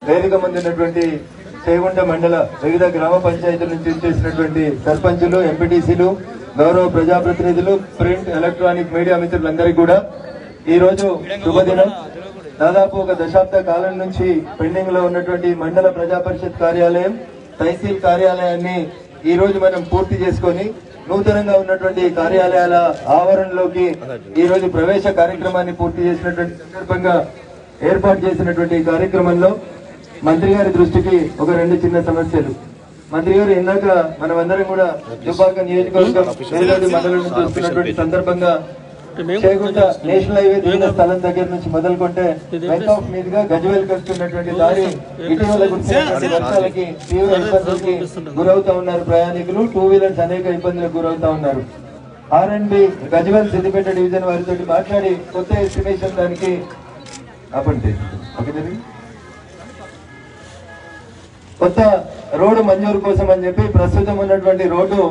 వేదిక ముందున్నటువంటి చేగుంట మండల వివిధ గ్రామ పంచాయతీల నుంచి చేసినటువంటి సర్పంచులు ఎంపీటీసీలు గౌరవ ప్రజాప్రతినిధులు ప్రింట్ ఎలక్ట్రానిక్ మీడియా మిత్రులందరికీ కూడా ఈ రోజు శుభదినం దాదాపు ఒక దశాబ్ద కాలం నుంచి పెండింగ్ లో ఉన్నటువంటి మండల ప్రజా పరిషత్ కార్యాలయం తహసీల్ కార్యాలయాన్ని ఈ రోజు మనం పూర్తి చేసుకొని నూతనంగా ఉన్నటువంటి కార్యాలయాల ఆవరణలోకి ఈ రోజు ప్రవేశ కార్యక్రమాన్ని పూర్తి చేసినటువంటి సందర్భంగా ఏర్పాటు చేసినటువంటి ఈ కార్యక్రమంలో మంత్రి గారి దృష్టికి ఒక రెండు చిన్న సమస్యలు మంత్రి గారు ఇందాక మనమందరం కూడా దుబ్బాక నియోజకవర్గం వేలాది మండలం నుంచి వస్తున్నటువంటి సందర్భంగా చేగుంట నేషనల్ హైవే దిగిన స్థలం దగ్గర నుంచి మొదలుకుంటే వెంకాఫ్ మీదుగా గజ్వేల్ కలుస్తున్నటువంటి దారి ఇటీవల కురిసినటువంటి వర్షాలకి తీవ్ర ఇబ్బందులకి గురవుతా ఉన్నారు ప్రయాణికులు టూ వీలర్స్ అనేక ఇబ్బందులకు గురవుతా ఉన్నారు R and B Gajwel Siddipet division వారితో మాట్లాడి కొత్త ఎస్టిమేషన్ దానికి ఆపండి ఓకేనండి కొత్త రోడ్డు మంజూరు కోసం అని చెప్పి ప్రస్తుతం ఉన్నటువంటి రోడ్డు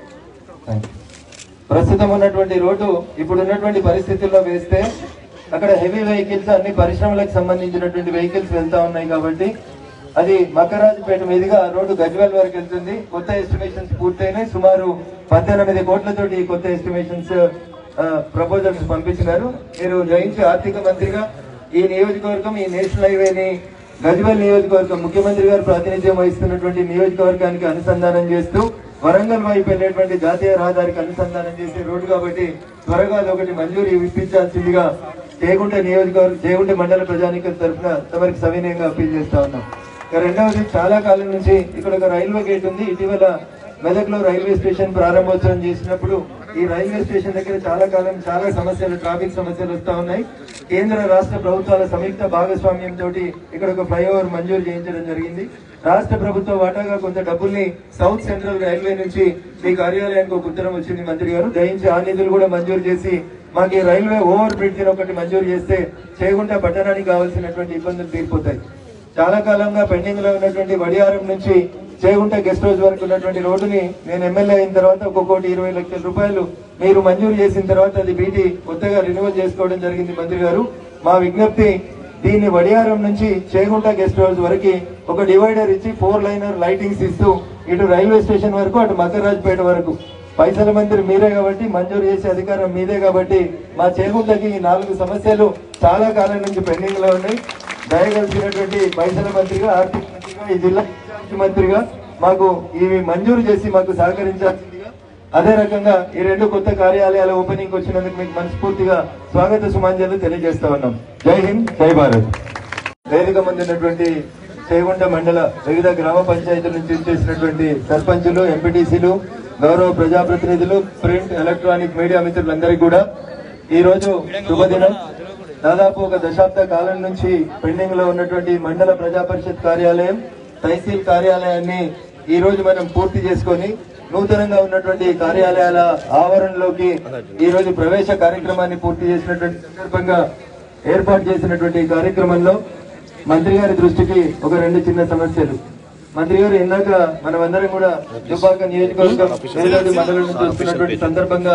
ప్రస్తుతం ఉన్నటువంటి రోడ్డు ఇప్పుడు ఉన్నటువంటి పరిస్థితుల్లో వేస్తే అక్కడ హెవీ వెహికల్స్ అన్ని పరిశ్రమలకు సంబంధించినటువంటి వెహికల్స్ వెళ్తా ఉన్నాయి కాబట్టి అది మకరాజుపేట మీదుగా రోడ్డు గజ్వేల్ వరకు వెళ్తుంది కొత్త ఎస్టిమేషన్స్ పూర్తయినాయి సుమారు పద్దెనిమిది కోట్లతోటి ఈ కొత్త ఎస్టిమేషన్స్ ప్రపోజల్స్ పంపించినారు మీరు జయించి ఆర్థిక మంత్రిగా ఈ నియోజకవర్గం ఈ నేషనల్ హైవేని గజ్వేల్ నియోజకవర్గం ముఖ్యమంత్రి గారు ప్రాతినిధ్యం వహిస్తున్నటువంటి నియోజకవర్గానికి అనుసంధానం చేస్తూ వరంగల్ వైపు వెళ్ళేటువంటి జాతీయ రహదారికి అనుసంధానం చేసే రోడ్డు కాబట్టి త్వరగా అది ఒకటి మంజూరు ఇప్పించాల్సిందిగా చేగుంట నియోజకవర్గం చేగుంట మండల ప్రజానికం తరఫున తమరికి సవినయంగా అప్పీల్ చేస్తా ఉన్నాం ఇక రెండవది చాలా కాలం నుంచి ఇక్కడ ఒక రైల్వే గేట్ ఉంది ఇటీవల మెదక్లో రైల్వే స్టేషన్ ప్రారంభోత్సవం చేసినప్పుడు ఈ రైల్వే స్టేషన్ దగ్గర చాలా కాలం చాలా సమస్యలు ట్రాఫిక్ సమస్యలు వస్తా ఉన్నాయి కేంద్ర రాష్ట్ర ప్రభుత్వాల సంయుక్త భాగస్వామ్యం తోటి ఇక్కడ ఒక ఫ్లైఓవర్ మంజూరు చేయించడం జరిగింది రాష్ట్ర ప్రభుత్వ వాటాగా కొంత డబ్బుల్ని సౌత్ సెంట్రల్ రైల్వే నుంచి మీ కార్యాలయానికి ఒక ఉత్తరం వచ్చింది మంత్రి గారు దయించి ఆ నిధులు కూడా మంజూరు చేసి మాకు ఈ రైల్వే ఓవర్ బ్రిడ్జ్ ఒకటి మంజూరు చేస్తే చేయకుండా పట్టణానికి కావాల్సినటువంటి ఇబ్బందులు తీరిపోతాయి చాలా కాలంగా పెండింగ్ లో ఉన్నటువంటి వడియారం నుంచి చేగుంట గెస్ట్ హౌస్ వరకు ఉన్నటువంటి రోడ్డుని నేను ఎమ్మెల్యే అయిన తర్వాత ఒక కోటి ఇరవై లక్షల రూపాయలు మీరు మంజూరు చేసిన తర్వాత అది బీటీ కొత్తగా రెన్యువల్ చేసుకోవడం జరిగింది మంత్రి గారు మా విజ్ఞప్తి దీన్ని వడియారం నుంచి చేగుంట గెస్ట్ హౌస్ వరకు ఒక డివైడర్ ఇచ్చి ఫోర్ లైనర్ లైటింగ్స్ ఇస్తూ ఇటు రైల్వే స్టేషన్ వరకు అటు మకరాజ్పేట వరకు పైసల మందిరి మీరే కాబట్టి మంజూరు చేసే అధికారం మీదే కాబట్టి మా చేగుంటకి ఈ నాలుగు సమస్యలు చాలా కాలం నుంచి పెండింగ్ లో ఉన్నాయి దయగలిసినటువంటి పైసల మంత్రిగా ఆర్థిక మంత్రిగా ఈ జిల్లా ఇన్ఛార్జి మంత్రిగా మాకు ఇవి మంజూరు చేసి మాకు సహకరించాల్సిందిగా అదే రకంగా ఈ రెండు కొత్త కార్యాలయాల ఓపెనింగ్ వచ్చినందుకు మీకు మనస్ఫూర్తిగా స్వాగత సుమాంజలు తెలియజేస్తా ఉన్నాం జై హింద్ జై భారత్ వేదిక ముందు ఉన్నటువంటి చేగుంట మండల వివిధ గ్రామ పంచాయతీల నుంచి చేసినటువంటి సర్పంచులు ఎంపీటీసీలు గౌరవ ప్రజాప్రతినిధులు ప్రింట్ ఎలక్ట్రానిక్ మీడియా మిత్రులందరికీ కూడా ఈ రోజు శుభదినం దాదాపు ఒక దశాబ్ద కాలం నుంచి పెండింగ్ లో ఉన్నటువంటి మండల ప్రజా పరిషత్ కార్యాలయం తహసీల్ కార్యాలయాన్ని ఈ రోజు మనం పూర్తి చేసుకొని నూతనంగా ఉన్నటువంటి కార్యాలయాల ఆవరణలోకి ఈ రోజు ప్రవేశ కార్యక్రమాన్ని పూర్తి చేసినటువంటి సందర్భంగా ఏర్పాటు చేసినటువంటి ఈ కార్యక్రమంలో మంత్రి గారి దృష్టికి ఒక రెండు చిన్న సమస్యలు మంత్రి గారు ఇందాక మనమందరం కూడా దుబ్బాక నియోజకవర్గం వేలాది మండలం నుంచి వస్తున్నటువంటి సందర్భంగా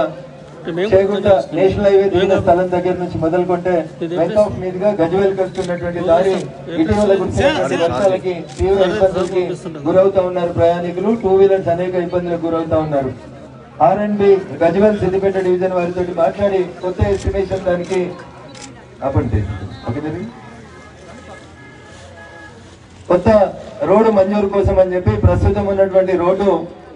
చేగుంట నేషనల్ హైవే దిగిన స్థలం దగ్గర నుంచి మొదలుకుంటే వెంకాఫ్ మీదుగా గజ్వేల్ కలుస్తున్నటువంటి దారి ఇటీవల కురిసినటువంటి వర్షాలకి తీవ్ర ఇబ్బందులకి గురవుతా ఉన్నారు ప్రయాణికులు టూ వీలర్స్ అనేక ఇబ్బందులకు గురవుతా ఉన్నారు R and B Gajwel Siddipet division వారితో మాట్లాడి కొత్త ఎస్టిమేషన్ దానికి ఆపండి ఓకేనండి కొత్త రోడ్డు మంజూరు కోసం అని చెప్పి ప్రస్తుతం ఉన్నటువంటి రోడ్డు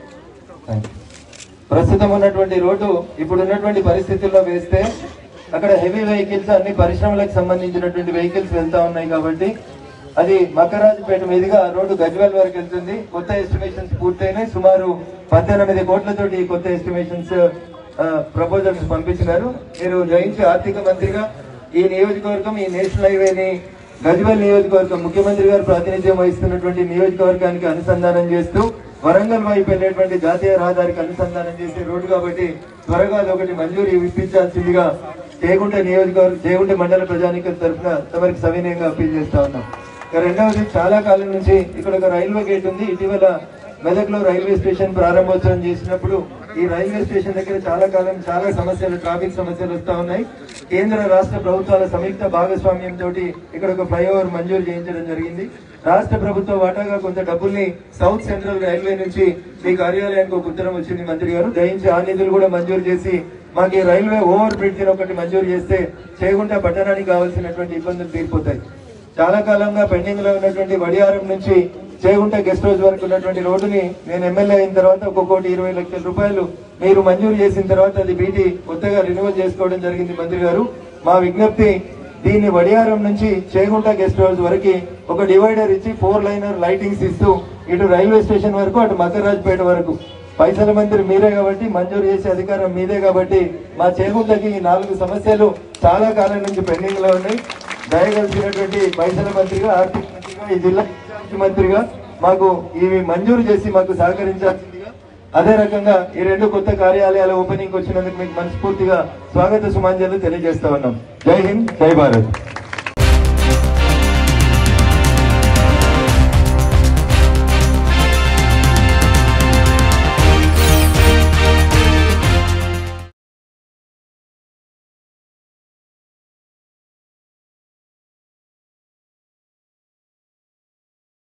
ప్రస్తుతం ఉన్నటువంటి రోడ్డు ఇప్పుడు ఉన్నటువంటి పరిస్థితుల్లో వేస్తే అక్కడ హెవీ వెహికల్స్ అన్ని పరిశ్రమలకు సంబంధించినటువంటి వెహికల్స్ వెళ్తా ఉన్నాయి కాబట్టి అది మకరాజుపేట మీదుగా రోడ్డు గజ్వేల్ వరకు వెళ్తుంది కొత్త ఎస్టిమేషన్స్ పూర్తయినాయి సుమారు పద్దెనిమిది కోట్లతోటి ఈ కొత్త ఎస్టిమేషన్స్ ప్రపోజల్స్ పంపించినారు మీరు జయించి ఆర్థిక మంత్రిగా ఈ నియోజకవర్గం ఈ నేషనల్ హైవేని గజ్వేల్ నియోజకవర్గం ముఖ్యమంత్రి గారు ప్రాతినిధ్యం వహిస్తున్నటువంటి నియోజకవర్గానికి అనుసంధానం చేస్తూ వరంగల్ వైపు వెళ్ళేటువంటి జాతీయ రహదారికి అనుసంధానం చేసే రోడ్డు కాబట్టి త్వరగా అది ఒకటి మంజూరు ఇప్పించాల్సిందిగా చేగుంట నియోజకవర్గం చేగుంట మండల ప్రజానికం తరఫున తమరికి సవినయంగా అప్పీల్ చేస్తా ఉన్నాం ఇక రెండవది చాలా కాలం నుంచి ఇక్కడ ఒక రైల్వే గేట్ ఉంది ఇటీవల మెదక్లో రైల్వే స్టేషన్ ప్రారంభోత్సవం చేసినప్పుడు ఈ రైల్వే స్టేషన్ దగ్గర చాలా కాలం చాలా సమస్యలు ట్రాఫిక్ సమస్యలు వస్తా ఉన్నాయి కేంద్ర రాష్ట్ర ప్రభుత్వాల సంయుక్త భాగస్వామ్యంతో ఇక్కడ ఒక ఫ్లైఓవర్ మంజూరు చేయించడం జరిగింది రాష్ట్ర ప్రభుత్వ వాటాగా కొంత డబ్బుల్ని సౌత్ సెంట్రల్ రైల్వే నుంచి మీ కార్యాలయానికి ఒక ఉత్తరం వచ్చింది మంత్రి గారు దయించి ఆ నిధులు కూడా మంజూరు చేసి మాకు ఈ రైల్వే ఓవర్ బ్రిడ్జ్ ఒకటి మంజూరు చేస్తే చేయకుండా పట్టణానికి కావాల్సినటువంటి ఇబ్బందులు తీరిపోతాయి చాలా కాలంగా పెండింగ్ లో ఉన్నటువంటి వడియారం నుంచి చేగుంట గెస్ట్ హౌస్ వరకు ఉన్నటువంటి రోడ్డుని నేను ఎమ్మెల్యే అయిన తర్వాత ఒక కోటి ఇరవై లక్షల రూపాయలు మీరు మంజూరు చేసిన తర్వాత అది బీటీ కొత్తగా రెన్యువల్ చేసుకోవడం జరిగింది మంత్రి గారు మా విజ్ఞప్తి దీన్ని వడియారం నుంచి చేగుంట గెస్ట్ హౌస్ వరకు ఒక డివైడర్ ఇచ్చి ఫోర్ లైనర్ లైటింగ్స్ ఇస్తూ ఇటు రైల్వే స్టేషన్ వరకు అటు మకరాజ్పేట వరకు పైసల మంత్రి మీరే కాబట్టి మంజూరు చేసే అధికారం మీదే కాబట్టి మా చేగుంటకి ఈ నాలుగు సమస్యలు చాలా కాలం నుంచి పెండింగ్ లో ఉన్నాయి దయగలిసినటువంటి పైసల మంత్రిగా ఆర్థిక మంత్రిగా ఈ జిల్లా ఇన్ఛార్జి మంత్రిగా మాకు ఇవి మంజూరు చేసి మాకు సహకరించాల్సిందిగా అదే రకంగా ఈ రెండు కొత్త కార్యాలయాల ఓపెనింగ్ వచ్చినందుకు మీకు మనస్ఫూర్తిగా స్వాగత సుమాంజలు తెలియజేస్తా ఉన్నాం జై హింద్ జై భారత్